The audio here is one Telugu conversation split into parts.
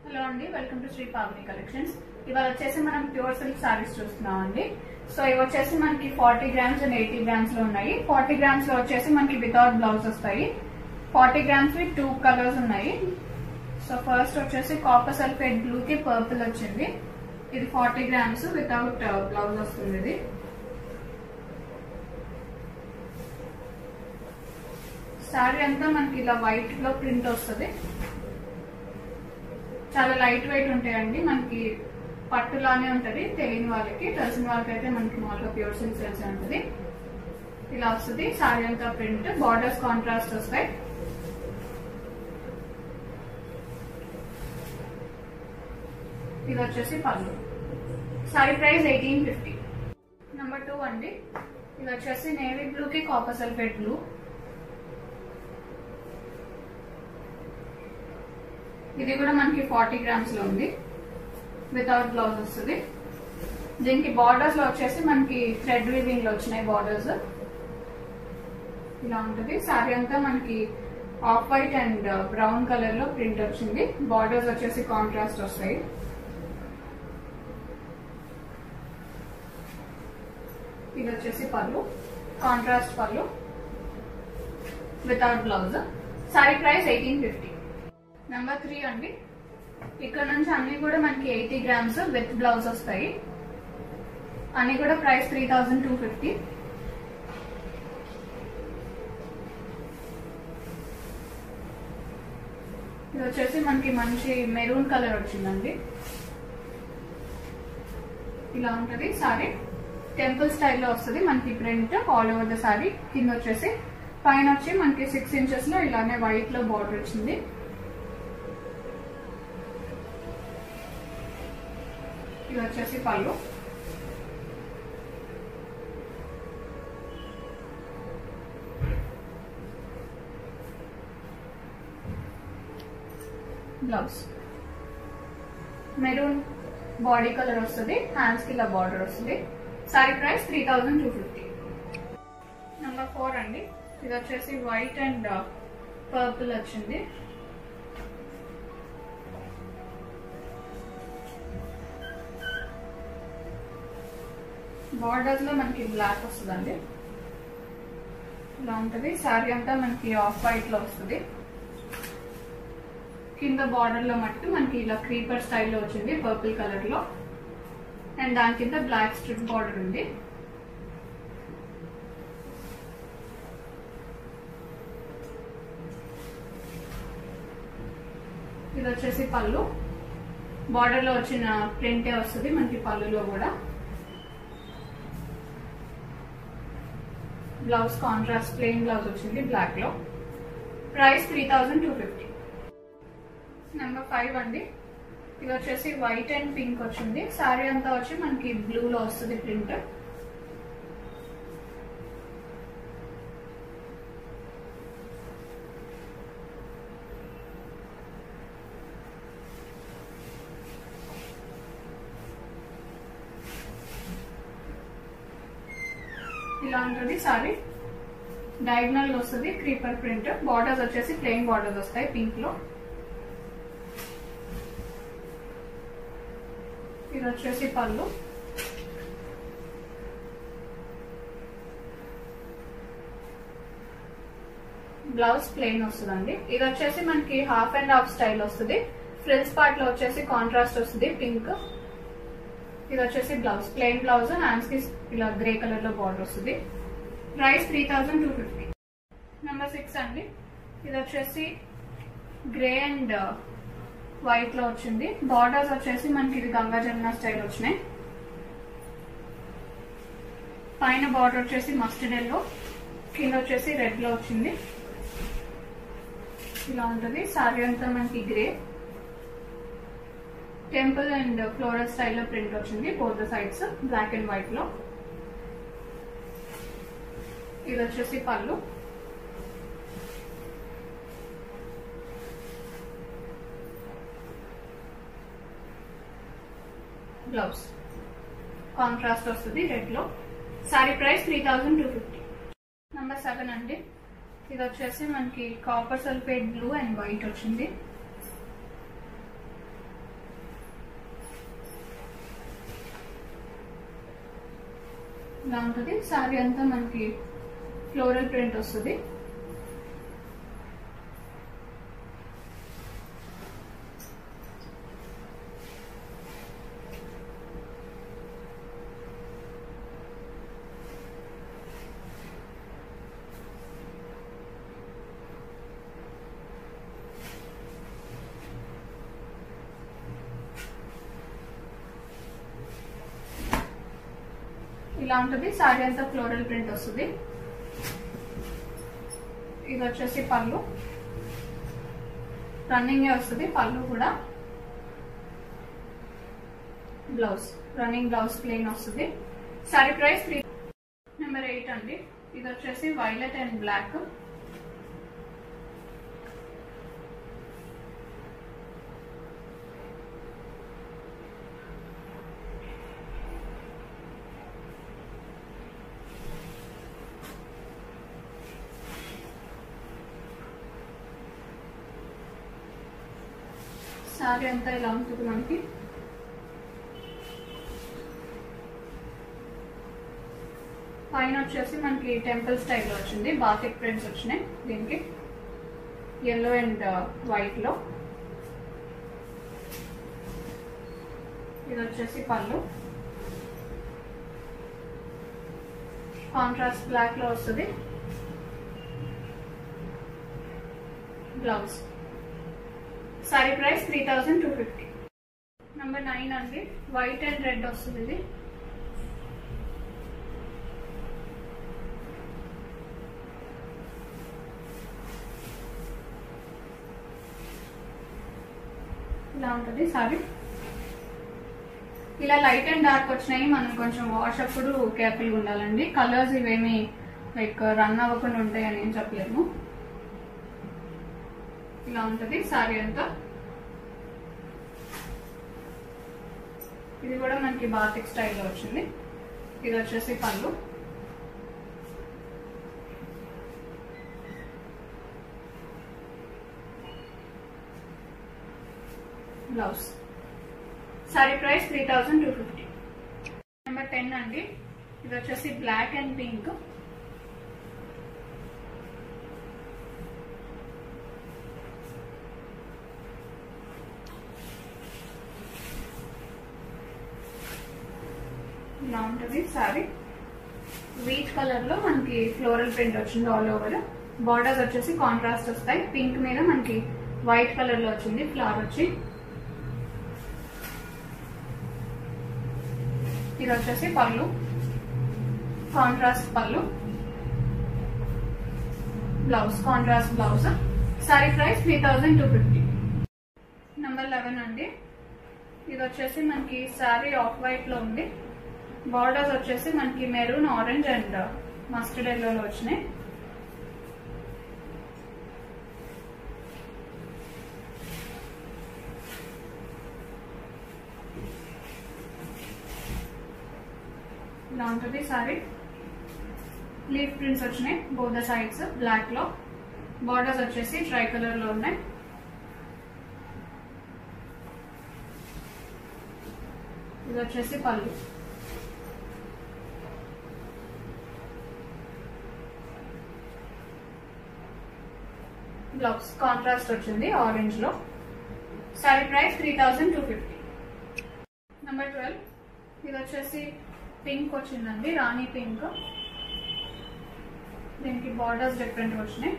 హలో అండి welcome to Shri Pavani collections ఇవాళ వచ్చేసి మనం ప్యూర్ సిల్క్ సారీస్ చూస్తున్నాం అండి సో ఇవి వచ్చేసి మనకి forty grams and eighty grams లో ఉన్నాయి ఫార్టీ గ్రామ్స్ లో వచ్చేసి మనకి వితౌట్ బ్లౌజ్ వస్తాయి ఫార్టీ గ్రామ్స్ వి టూ కలర్స్ ఉన్నాయి సో ఫస్ట్ వచ్చేసి కాపర్ సల్ఫేట్ బ్లూ కి పర్పుల్ వచ్చింది ఇది ఫార్టీ గ్రామ్స్ వితౌట్ బ్లౌజ్ వస్తుంది ఇది సారీ అంతా మనకి ఇలా వైట్ లో ప్రింట్ వస్తుంది చాలా లైట్ వెయిట్ ఉంటాయండి మనకి పట్టులానే ఉంటది తెలియని వాళ్ళకి తెలిసిన వాళ్ళకి అయితే మనకి మామూలుగా ప్యూర్ సిల్క్ తెలిసి ఉంటుంది ఇలా వస్తుంది సారీ అంతా ప్రింట్ బార్డర్స్ కాంట్రాస్ట్ వస్తాయి ఇది వచ్చేసి పళ్ళు sari price eighteen fifty number two అండి ఇది వచ్చేసి నేవీ బ్లూ కి కాపర్ సల్ఫేట్ బ్లూ ఇది కూడా మనకి ఫార్టీ గ్రామ్స్ లో ఉంది వితౌట్ బ్లౌజ్ వస్తుంది దీనికి బార్డర్స్ లో వచ్చేసి మనకి థ్రెడ్ వీవింగ్ లో వచ్చినాయి బార్డర్స్ ఇలా ఉంటుంది సారీ అంతా మనకి off white and brown colour లో ప్రింట్ వచ్చింది బార్డర్స్ వచ్చేసి కాంట్రాస్ట్ వస్తాయి ఇది వచ్చేసి పళ్ళు కాంట్రాస్ట్ పళ్ళు without blouse sari price eighteen fifty number three అండి ఇక్కడ నుంచి అన్ని కూడా మనకి ఎయిటీ గ్రామ్స్ విత్ బ్లౌజ్ వస్తాయి అన్ని కూడా price three thousand two fifty ఇది వచ్చేసి మనకి మంచి మెరూన్ కలర్ వచ్చిందండి ఇలా ఉంటది సారీ టెంపుల్ స్టైల్లో వస్తుంది మనకి print all over the sari కింద వచ్చేసి పైన వచ్చి మనకి సిక్స్ ఇంచెస్ లో ఇలానే వైట్ లో బార్డర్ వచ్చింది ఇది వచ్చేసి పళ్ళు బ్లౌజ్ మెరూన్ బాడీ కలర్ వస్తుంది హ్యాండ్స్ కి ఇలా బార్డర్ వస్తుంది sari price three thousand two fifty number four అండి ఇది వచ్చేసి వైట్ అండ్ పర్పుల్ వచ్చింది బార్డర్స్ లో మనకి బ్లాక్ వస్తుందండి ఇలా ఉంటుంది శారీ అంతా మనకి ఆఫ్ వైట్ లో వస్తుంది కింద బార్డర్ లో మట్టుకు మనకి ఇలా క్రీపర్ స్టైల్లో వచ్చింది పర్పుల్ కలర్ లో అండ్ దాని కింద బ్లాక్ స్ట్రిప్ బార్డర్ ఉంది ఇది వచ్చేసి పళ్ళు బార్డర్ లో వచ్చిన ప్రింటే వస్తుంది మనకి పళ్ళులో కూడా బ్లౌజ్ కాంట్రాస్ట్ ప్లెయిన్ బ్లౌజ్ వచ్చింది బ్లాక్ లో price three thousand two fifty number five అండి ఇది వచ్చేసి వైట్ అండ్ పింక్ వచ్చింది సారీ అంతా వచ్చి మనకి బ్లూ లో వస్తుంది ప్రింట్ ఇలా ఉంటుంది సారీ డయాగ్నల్ వస్తుంది క్రీపర్ ప్రింట్ బార్డర్స్ వచ్చేసి ప్లెయిన్ బార్డర్స్ వస్తాయి పింక్ లో ఇది వచ్చేసి పళ్ళు బ్లౌజ్ ప్లెయిన్ వస్తుందండి ఇది వచ్చేసి మనకి హాఫ్ అండ్ హాఫ్ స్టైల్ వస్తుంది ఫ్రిల్స్ పార్ట్ లో వచ్చేసి కాంట్రాస్ట్ వస్తుంది పింక్ ఇది వచ్చేసి బ్లౌజ్ ప్లెయిన్ బ్లౌజ్ హ్యాండ్స్ కి ఇలా గ్రే కలర్ లో బార్డర్ వస్తుంది price three thousand two fifty number six అండి ఇది వచ్చేసి గ్రే అండ్ వైట్ లో వచ్చింది బార్డర్స్ వచ్చేసి మనకి ఇది గంగా జమున స్టైల్ వచ్చినాయి పైన బార్డర్ వచ్చేసి మస్టర్డ్ ఎల్లో కింద వచ్చేసి రెడ్ లో వచ్చింది ఇలా ఉంటుంది సారీ అంతా మనకి గ్రే టెంపుల్ అండ్ ఫ్లోరల్ స్టైల్లో ప్రింట్ వచ్చింది both sides black and white లో ఇది వచ్చేసి పళ్ళు బ్లౌజ్ కాంట్రాస్ట్ వస్తుంది రెడ్ లో sari price three thousand two fifty number seven అండి ఇది వచ్చేసి మనకి copper sulphate blue and white వచ్చింది ఇలా ఉంటుంది శారీ అంతా మనకి ఫ్లోరల్ ప్రింట్ వస్తుంది ఇలా ఉంటుంది శారీ అంతా ఫ్లోరల్ ప్రింట్ వస్తుంది ఇది వచ్చేసి పళ్ళు రన్నింగ్ వస్తుంది పళ్ళు కూడా బ్లౌజ్ రన్నింగ్ బ్లౌజ్ ప్లెయిన్ వస్తుంది sari price three number eight అండి ఇది వచ్చేసి వైలెట్ అండ్ బ్లాక్ సారీ అంతా ఇలా ఉంటుంది మనకి పైన వచ్చేసి మనకి టెంపుల్ స్టైల్లో వచ్చింది బాతిక్ ప్రింట్స్ వచ్చినాయి దీనికి ఎల్లో అండ్ వైట్ లో ఇది వచ్చేసి పళ్ళు కాంట్రాస్ట్ బ్లాక్ లో వస్తుంది blouse sari price three thousand two fifty number nine అండి వైట్ అండ్ రెడ్ వస్తుంది ఇది ఇలా ఉంటుంది సారీ ఇలా లైట్ అండ్ డార్క్ వచ్చినాయి మనం కొంచెం వాష్ అప్పుడు కేర్ఫుల్గా ఉండాలండి కలర్స్ ఇవేమి లైక్ రన్ అవ్వకుండా ఉంటాయని ఏం చెప్పలేము ఇలా ఉంటుంది సారీ అంతా ఇది కూడా మనకి బాతిక్ స్టైల్లో వచ్చింది ఇది వచ్చేసి పళ్ళు blouse sari price three thousand two fifty number ten అండి ఇది వచ్చేసి బ్లాక్ అండ్ పింక్ ఇలా ఉంటుంది సారీ వీట్ కలర్ లో మనకి ఫ్లోరల్ ప్రింట్ వచ్చింది ఆల్ ఓవర్ బార్డర్స్ వచ్చేసి కాంట్రాస్ట్ వస్తాయి పింక్ మీద మనకి వైట్ కలర్ లో వచ్చింది ఫ్లవర్ వచ్చి ఇది వచ్చేసి పళ్ళు కాంట్రాస్ట్ పళ్ళు blouse contrast blouse sari price three thousand two fifty number eleven అండి ఇది వచ్చేసి మనకి శారీ ఆఫ్ వైట్ లో ఉంది బార్డర్స్ వచ్చేసి మనకి మెరూన్ ఆరెంజ్ అండ్ మస్టర్డ్ ఎల్లోలో వచ్చినాయి ఇలా ఉంటుంది సారీ లీఫ్ ప్రింట్స్ వచ్చినాయి బోధ సైడ్స్ బ్లాక్ లో బార్డర్స్ వచ్చేసి ట్రై కలర్ లో ఉన్నాయి ఇది వచ్చేసి పళ్ళు బ్లౌజ్ కాంట్రాస్ట్ వచ్చింది ఆరెంజ్ లో sari price three thousand two fifty number twelve ఇది వచ్చేసి పింక్ వచ్చిందండి రాణి పింక్ దీనికి బార్డర్స్ డిఫరెంట్ వచ్చినాయి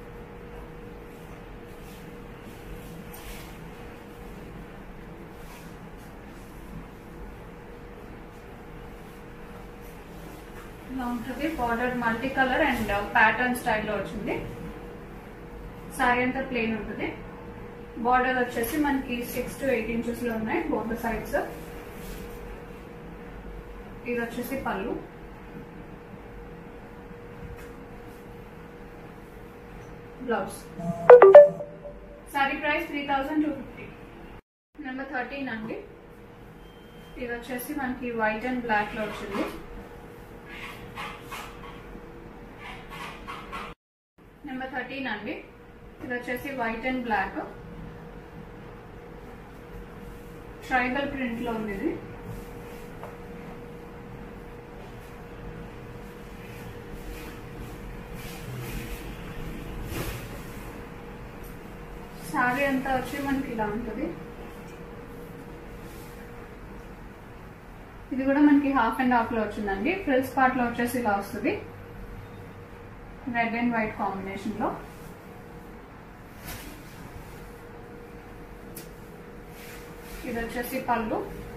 ఇలా ఉంటుంది border multi colour and pattern స్టైల్లో వచ్చింది సారీ అంతా ప్లెయిన్ ఉంటుంది బార్డర్ వచ్చేసి మనకి సిక్స్ టు ఎయిట్ ఇంచెస్ లో ఉన్నాయి బోత్ సైడ్స్ ఇది వచ్చేసి పళ్ళు blouse sari price three thousand two fifty number thirteen అండి ఇది వచ్చేసి మనకి వైట్ అండ్ బ్లాక్ లో వచ్చింది నెంబర్ థర్టీన్ అండి ఇది వచ్చేసి white and black tribal print లో ఉంది ఇది అంతా వచ్చి మనకి ఇలా ఉంటుంది ఇది కూడా మనకి హాఫ్ అండ్ హాఫ్ లో వచ్చిందండి ఫ్రిల్స్ పార్ట్ లో వచ్చేసి ఇలా వస్తుంది రెడ్ అండ్ వైట్ కాంబినేషన్ లో ఇది వచ్చేసి పళ్ళు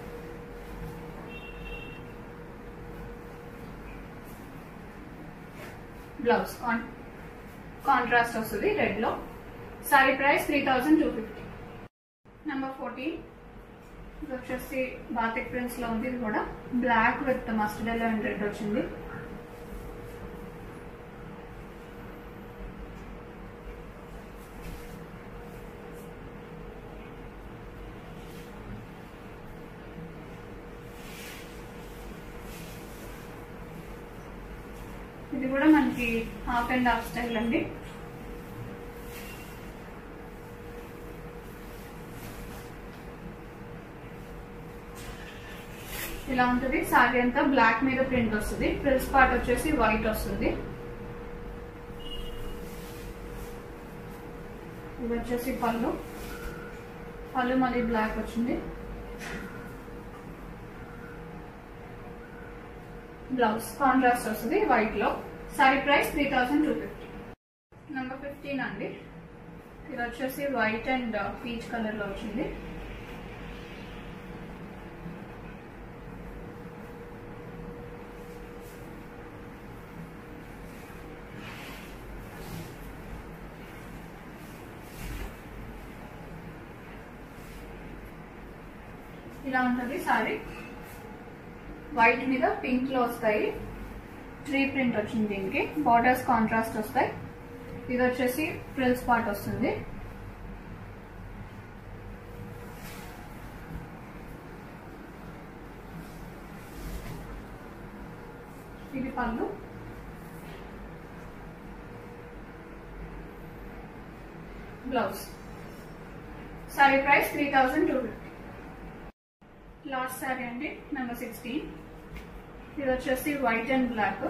బ్లౌజ్ కాంట్రాస్ట్ వస్తుంది రెడ్ లో sari price three thousand two fifty number fourteen ఇది వచ్చేసి బాతిక్ ప్రింట్స్ లో ఉంది ఇది కూడా black with mustard yellow and red వచ్చింది ఇది కూడా మనకి హాఫ్ అండ్ హాఫ్ స్టైల్ అండి ఇలా ఉంటుంది సారీ అంతా బ్లాక్ మీద ప్రింట్ వస్తుంది ఫ్రిల్స్ పార్ట్ వచ్చేసి వైట్ వస్తుంది ఇది వచ్చేసి పళ్ళు పళ్ళు మళ్ళీ బ్లాక్ వచ్చింది బ్లౌజ్ కాంట్రాస్ట్ వస్తుంది వైట్ లో sari price three thousand two fifty number fifteen అండి ఇది వచ్చేసి వైట్ అండ్ పీచ్ కలర్ లో వచ్చింది ఇలా ఉంటుంది సారీ వైట్ మీద పింక్ లో వస్తాయి ట్రీ ప్రింట్ వచ్చింది దీనికి బార్డర్స్ కాంట్రాస్ట్ వస్తాయి ఇది వచ్చేసి ఫ్రిల్స్ పార్ట్ వస్తుంది ఇది పళ్ళు blouse sari price three thousand two fifty last sari అండి నెంబర్ సిక్స్టీన్ ఇది వచ్చేసి వైట్ అండ్ బ్లాక్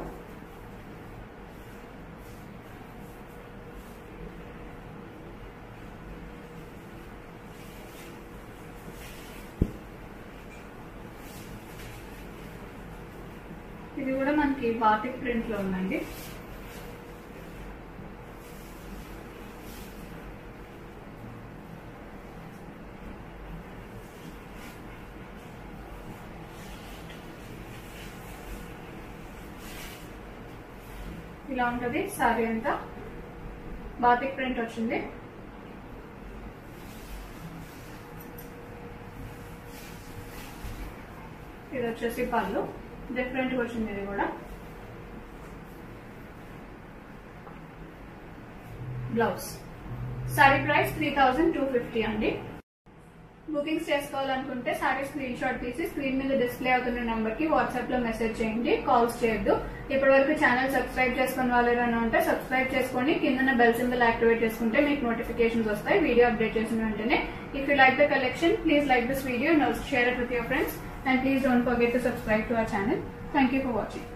ఇది కూడా మనకి బాటిక్ ప్రింట్ లో ఉందండి ఇలా ఉంటది సారీ అంతా బాతిక్ ప్రింట్ వచ్చింది ఇది వచ్చేసి పళ్ళు డిఫరెంట్ గా వచ్చింది ఇది కూడా blouse sari price three thousand two fifty అండి బుకింగ్స్ చేసుకోవాలనుకుంటే సారీ స్క్రీన్ షాట్ తీసి స్క్రీన్ మీద డిస్ప్లే అవుతున్న నెంబర్ కి వాట్సాప్ లో మెసేజ్ చేయండి కాల్స్ చేయొద్దు ఇప్పటి వరకు ఛానల్ సబ్స్క్రైబ్ చేసుకున్న వాళ్ళు ఎవరైనా ఉంటే సబ్స్క్రైబ్ చేసుకొని కింద బెల్ సింబల్ యాక్టివేట్ చేసుకుంటే మీకు నోటిఫికేషన్స్ వస్తాయి వీడియో అప్డేట్ చేసిన వెంటనే if you like the collection please like this video share it with your friends and please don't forget to subscribe to our channel thank you for watching